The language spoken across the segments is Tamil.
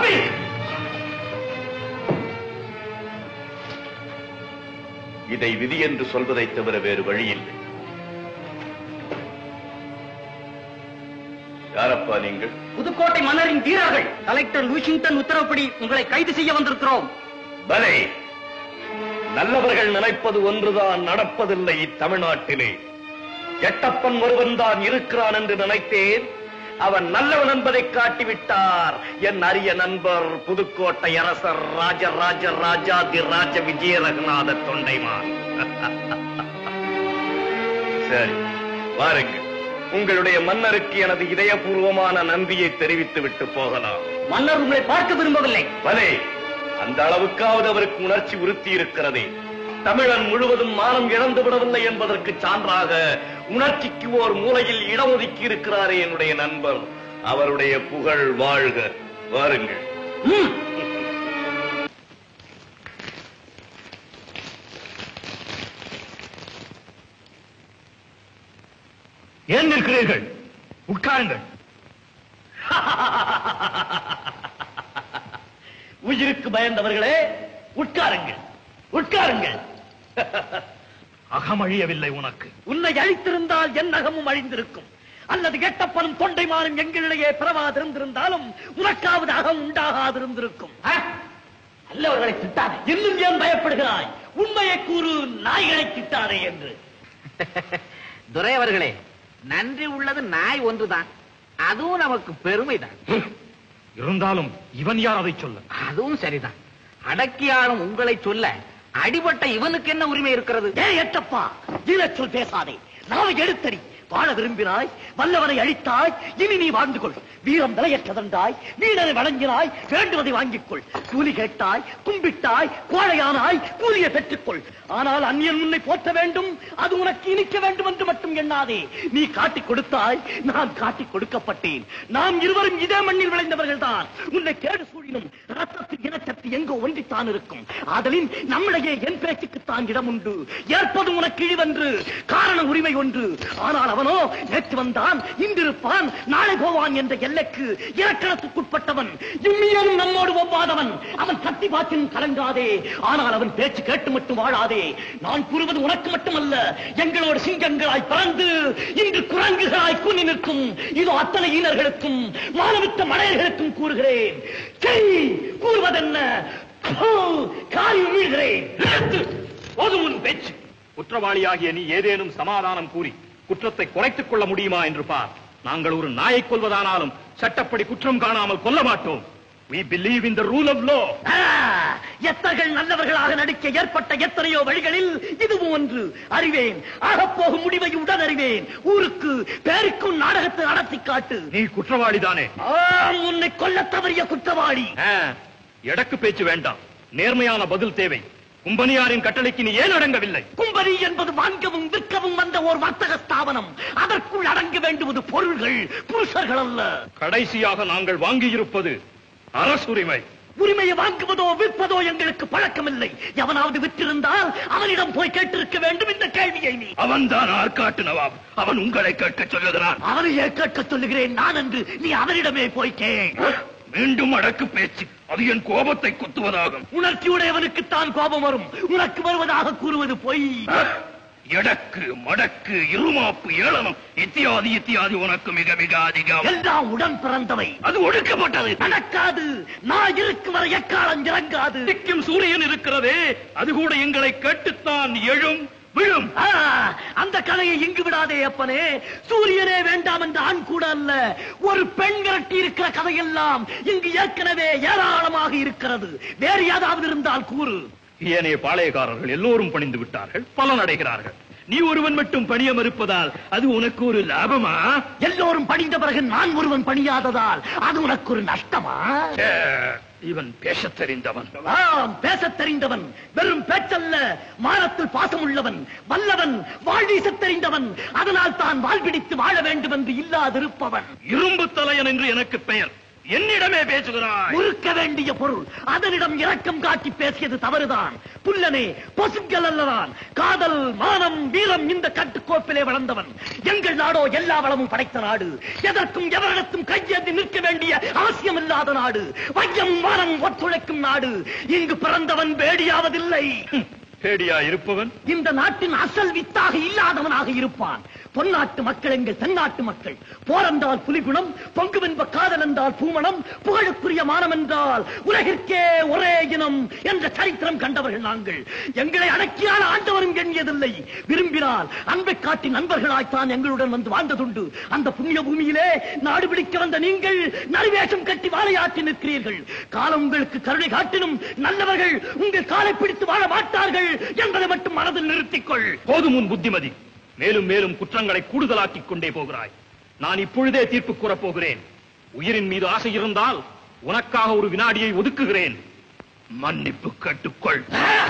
தம்பி இதை விதி என்று சொல்வதைத் தவிர வேறு வழியில்லை யாரப்பா நீங்கள் புதுக்கோட்டை மன்னரின் வீரர்கள் கலெக்டர் லூஷிங்டன் உத்தரவுப்படி உங்களை கைது செய்ய வந்திருக்கிறோம் பலே நல்லவர்கள் நினைப்பது ஒன்றுதான் நடப்பதில்லை இத்தமிழ்நாட்டிலே எட்டப்பன் ஒருவன் தான் இருக்கிறான் என்று நினைத்தேன் அவன் நல்லவன் என்பதை காட்டிவிட்டார் என் அரிய நண்பர் புதுக்கோட்டை அரசர் ராஜராஜ ராஜாதி ராஜ விஜய ரகுநாத தொண்டைமான் சரி வாருங்கள் உங்களுடைய மன்னருக்கு எனது இதயபூர்வமான நன்றியை தெரிவித்து விட்டு போகலாம் மன்னர் உங்களை பார்க்க விரும்பவில்லை பலே அந்த அளவுக்காவது அவருக்கு உணர்ச்சி உறுத்தி இருக்கிறதே தமிழன் முழுவதும் மானம் இழந்து விடவில்லை என்பதற்கு சான்றாக உணர்ச்சிக்கு ஓர் மூலையில் இடம் ஒதுக்கி இருக்கிறாரே என்னுடைய நண்பர் அவருடைய புகழ் வாழ்க வாருங்கள் ம். ஏன் நிற்கிறீர்கள் உட்காருங்கள் உயிருக்கு பயந்தவர்களே உட்காருங்கள் உட்காருங்கள் அகமழியவில்லை உனக்கு உன்னை அழித்திருந்தால் என் நகமும் அழிந்திருக்கும் அல்லது எட்டப்பனும் தொண்டைமானும் எங்களிடையே பிறவாதிருந்திருந்தாலும் உனக்காவது அகம் உண்டாகாதிருந்திருக்கும் ஆ? நல்லவர்களை திட்டாதே இன்னும் ஏன் பயப்படுகிறாய் உண்மையை கூறு நாய்களை திட்டாதே என்று துரை அவர்களே நன்றி உள்ளது நாய் ஒன்றுதான் அதுவும் நமக்கு பெருமைதான் இருந்தாலும் இவன் யார் அதை சொல்ல அதுவும் சரிதான் அடக்கியாளும் உங்களை சொல்ல அடிபட்ட இவனுக்கு என்ன உரிமை இருக்கிறது ஏ எட்டப்பா ஈழச்சொல் பேசாதே நாவை எடுத்தடி வாழ விரும்பினாய் வல்லவனை அழித்தாய் இனி நீ வாழ்ந்து கொள் வீரம் விலையற்றதண்டாய் வீரனை வழங்கினாய் வேண்டுவதை வாங்கிக் கொள் கூலி கேட்டாய் கும்பிட்டாய் கோழையானாய் கூலியை பெற்றுக்கொள் ஆனால் அந்நியன் உன்னை போற்ற வேண்டும் அது உனக்கு இனிக்க வேண்டும் என்று மட்டும் எண்ணாதே நீ காட்டிக் கொடுத்தாய் நான் காட்டிக் கொடுக்கப்பட்டேன் நாம் இருவரும் இதே மண்ணில் விளைந்தவர்கள் தான் உன்னை கேடு சூழினும் ரத்தத்தில் இனச்சக்தி எங்கோ ஒன்றித்தான் இருக்கும் ஆதலின் நம்மிடையே என் பேச்சுக்குத்தான் இடம் உண்டு ஏற்பது உனக்கு இழிவென்று காரண உரிமை ஒன்று ஆனால் அவனோ நேற்று வந்தான் இன்றிருப்பான் நாளை போவான் என்ற எல்லைக்கு இலக்கணத்துக்குட்பட்டவன் இம்மியனும் நம்மோடு ஒவ்வாதவன் அவன் சக்தி பாத்தினும் கலங்காதே ஆனால் அவன் பேச்சு கேட்டு மட்டும் வாழாதே நான் கூறுவது உனக்கு மட்டுமல்ல எங்களோடு சிங்கங்களாய் பறந்து இன்று குரங்குகளாய் கூனி நிற்கும் இதோ அத்தனை ஈனர்களுக்கும் மானவித்த மடையர்களுக்கும் கூறுகிறேன் செய் கூறுவதென்ன போ, காலில் வீழ்கிறேன் நிறுத்து. போதும் உன் பேச்சு குற்றவாளியாகிய நீ ஏதேனும் சமாதானம் கூறி குற்றத்தை குறைத்துக் கொள்ள முடியுமா என்று பார் நாங்கள் ஒரு நாயை கொல்வதானாலும் சட்டப்படி குற்றம் காணாமல் கொல்ல மாட்டோம் we believe in the rule of law ஆ, எத்தர்கள் நல்லவர்களாக நடிக்க ஏற்பட்ட எத்தனையோ வழிகளில் இதுவும் ஒன்று அறிவேன் ஆகப்போகும் முடிவை உடன் அறிவேன் ஊருக்கு பேருக்கும் நாடகத்தை நடத்தி காட்டு நீ குற்றவாளிதானே ஆம், உன்னை கொல்ல தவறிய குற்றவாளி ஆ, எடக்கு பேச்சு வேண்டாம் நேர்மையான பதில் தேவை கும்பனியாரின் கட்டளைக்கு நீ ஏன் அடங்கவில்லை கும்பரி என்பது வாங்கவும் விற்கவும் வந்த ஒரு வர்த்தக ஸ்தாபனம் அதற்குள் அடங்க வேண்டுவது பொருள்கள் புருஷர்கள் அல்ல கடைசியாக நாங்கள் வாங்கியிருப்பது அரசுரிமை உரிமையை வாங்குவதோ விற்பதோ எங்களுக்கு பழக்கமில்லை எவனாவது விற்றிருந்தால் அவனிடம் போய் கேட்டிருக்க வேண்டும் இந்த கேள்வியை நீ அவன்தான் ஆற்காட்டு நவாப் அவன் உங்களை கேட்க சொல்லுகிறான் அவனையே கேட்க சொல்லுகிறேன் நான் என்று நீ அவனிடமே போய் கே மீண்டும் அடக்கு பேச்சு அது என் கோபத்தை குத்துவதாகும் உணர்ச்சியுடையவனுக்குத்தான் கோபம் வரும் உனக்கு வருவதாக கூறுவது பொய் எடக்கு மடக்கு இருமாப்பு ஏளனம் இத்தியாதி இத்தியாதி உனக்கு மிக மிக அதிகம் எல்லாம் உடன் பிறந்தவை அது ஒடுக்கப்பட்டது நடக்காது நான் இருக்கும் வரை எக்காலம் இறங்காது திக்கும் சூரியன் இருக்கிறதே அது கூட எங்களை கேட்டுத்தான் எழும் விழும் ஆ, அந்த கதையை இங்கு விடாதே அப்பனே சூரியனே வேண்டாம் என்ற ஆண் கூட அல்ல ஒரு பெண் விரட்டி இருக்கிற கதையெல்லாம் இங்கு ஏற்கனவே ஏராளமாக இருக்கிறது வேறு ஏதாவது இருந்தால் கூறு ஏனைய பாளையக்காரர்கள் எல்லோரும் பணிந்து விட்டார்கள் பலன் அடைகிறார்கள் நீ ஒருவன் மட்டும் பணிய மறுப்பதால் அது உனக்கு ஒரு லாபமா எல்லோரும் பணிந்த பிறகு நான் ஒருவன் பணியாததால் அது உனக்கு ஒரு நஷ்டமா ச்சே, இவன் பேசத் தெரிந்தவன் ஆம் பேசத் தெரிந்தவன் வெறும் பேச்சல்ல மானத்தில் பாசம் உள்ளவன் வல்லவன் வாழ்வீசத் தெரிந்தவன் அதனால் தான் வாழ்பிடித்து வாழ வேண்டும் என்று இல்லாதிருப்பவன் இரும்பு தலையன் என்று எனக்கு பெயர் என்னிடமே பேசுகிறாய் முறுக்க வேண்டிய பொருள் அதனிடம் இரக்கம் காட்டி பேசியது தவறுதான் புல்லனே பொசுக்கள் அல்லதான் காதல் மானம் வீரம் இந்த கட்டுக்கோப்பிலே வளர்ந்தவன் எங்கள் நாடோ எல்லா வளமும் படைத்த நாடு எதற்கும் எவரிடத்தும் கையேந்தி நிற்க வேண்டிய அவசியம் இல்லாத நாடு வையம் மானம் ஒத்துழைக்கும் நாடு இங்கு பிறந்தவன் வேடியாவதில்லை பேடியா இருப்பவன் இந்த நாட்டின் அசல் வித்தாக இல்லாதவனாக இருப்பான் பொன்னாட்டு மக்கள் எங்கள் தென்னாட்டு மக்கள் போரென்றால் புலிகுணம் பொங்குவென்ப காதல் என்றால் பூமணம் புகழுக்குரிய மானம் என்றால் உலகிற்கே ஒரே இனம் என்ற சரித்திரம் கண்டவர்கள் நாங்கள் எங்களை அடக்கியான ஆண்டவரும் எண்ணியதில்லை விரும்பினால் அன்பை காட்டி நண்பர்களாய்த்தான் எங்களுடன் வந்து வாழ்ந்ததுண்டு அந்த புண்ணிய பூமியிலே நாடு பிடிக்க வந்த நீங்கள் நறுவேஷம் கட்டி வாழையாற்றி நிற்கிறீர்கள் காலம் உங்களுக்கு கருணை காட்டினும் நல்லவர்கள் உங்கள் காலை பிடித்து வாழ மாட்டார்கள் என்பதை மட்டும் மனதில் நிறுத்திக்கொள் போதும் உன் புத்திமதி மேலும் மேலும் குற்றங்களை கூடுதலாக்கிக் கொண்டே போகிறாய் நான் இப்பொழுதே தீர்ப்பு கூறப் போகிறேன் உயிரின் மீது ஆசை இருந்தால் உனக்காக ஒரு வினாடியை ஒதுக்குகிறேன் மன்னிப்பு கேட்டுக்கொள்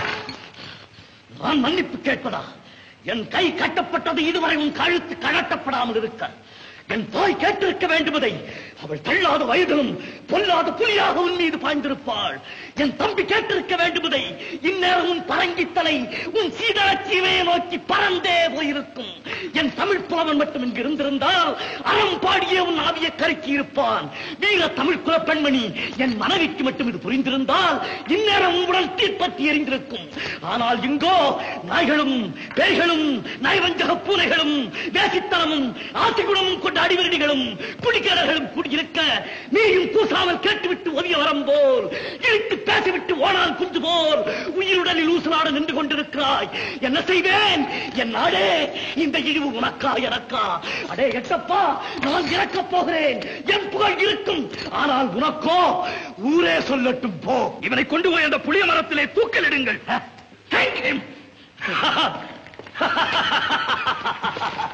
நான் மன்னிப்பு கேட்பதா என் கை கட்டப்பட்டது இதுவரை உன் கழுத்து கழட்டப்படாமல் இருக்க என் தாய் கேட்டிருக்க வேண்டுவதை அவள் தள்ளாத வயதிலும் பொல்லாத புலியாக உன் மீது பாய்ந்திருப்பாள் என் தம்பி கேட்டிருக்க வேண்டுவதை இந்நேரம் உன் பரங்கித்தலை உன் சீதளச்சீமையை நோக்கி பறந்தே போயிருக்கும் என் தமிழ் புலவன் மட்டும் இங்கு இருந்திருந்தால் அறம் பாடிய உன் ஆவிய கருக்கி இருப்பான் வீர தமிழ் குல பெண்மணி என் மனைவிக்கு மட்டும் இது புரிந்திருந்தால் இந்நேரம் உங்களுடன் தீர்ப்பற்றி எறிந்திருக்கும் ஆனால் இங்கோ நாய்களும் பேய்களும் நயவஞ்சக பூனைகளும் வேசித்தனமும் ஆசிகுணமும் கொண்ட அடிவரடிகளும் குடிக்கிறர்களும் குடியிருக்க நீயும் கூசாமல் கேட்டுவிட்டு ஒதிய வரம் போல் இழுத்து பேசிவிட்டு ஓனால் குஞ்சு போல் உயிருடலில் ஊசலாட நின்று கொண்டிருக்கிறாய் என்ன செய்வேன் என் நாடே இந்த இழிவு உனக்கா எனக்கா அடே எட்டப்பா நான் இறக்கப் போகிறேன் என் புகழ் இருக்கும் ஆனால் உனக்கோ ஊரே சொல்லட்டும் போ இவனை கொண்டு போய் அந்த புளிய மரத்திலே தூக்கலிடுங்கள் Thank him.